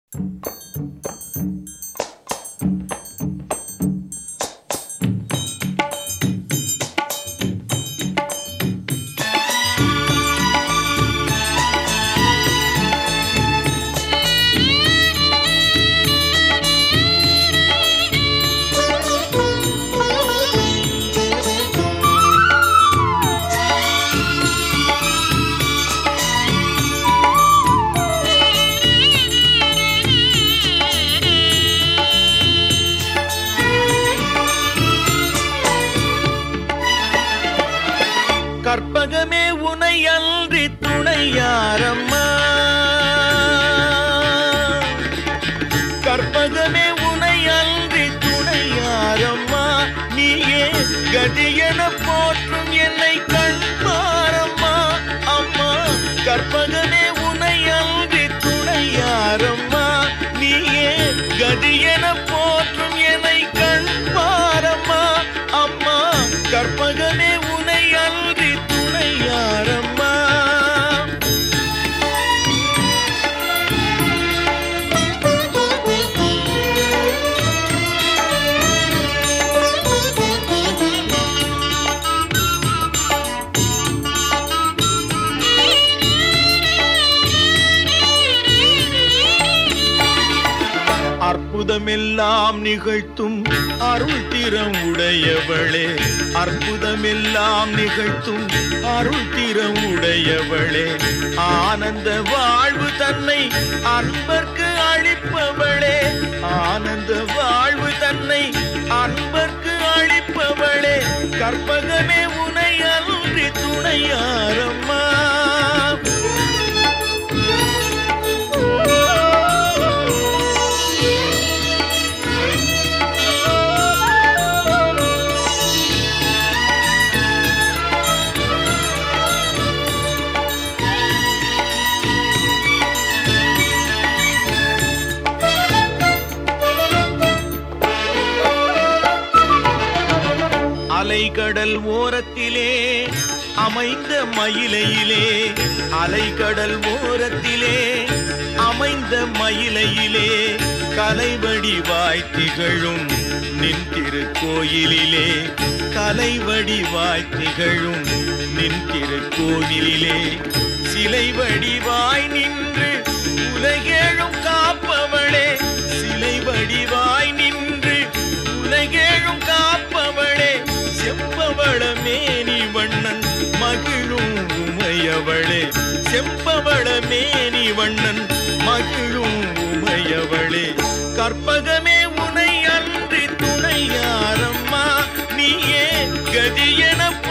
கற்பகமே உனை அன்றி துணையாரம்மா கற்பகமே உனை அன்றி துணையாரம்மா நீயே கதியென போற்றும் என்னை கண்பாரம்மா அம்மா கற்பகமே உனை அன்றி துணையாரம்மா நீயே கதியென போற்றும் என்னை கண்பாரம்மா அம்மா கற்பகமே உனை அன்றி துணையாரம்மா அற்புதமெல்லாம் நிகழ்த்தும் அருள் திறம் உடையவளே அற்புதமெல்லாம் நிகழ்த்தும் அருள் திறம் உடையவளே ஆனந்த வாழ்வு தன்னை அன்பர்க்கு அளிப்பவளே ஆனந்த வாழ்வு தன்னை அன்பர்க்கு அளிப்பவளே கற்பகமே உனை அன்றி துணையாரம்மா அலைகடல் ஓரத்திலே அமைந்த மயிலையிலே அலைகடல் ஓரத்திலே அமைந்த மயிலையிலே கலைவடிவாய் திகழும் நின் திருக்கோயிலிலே கலைவடிவாய் திகழும் நின் திருக்கோயிலிலே சிலை வடிவாய் நின்று உலகேழும் காப்பவளே சிலை வடிவாய் நின்று உலகேழும் காப்பவளே செம்பவள மேனி வண்ணன் மகிழும் உமையவளே செம்பவள மேனி வண்ணன் மகிழும் உமையவளே கற்பகமே உனை அன்றி துணையாரம்மா நீயே கதியென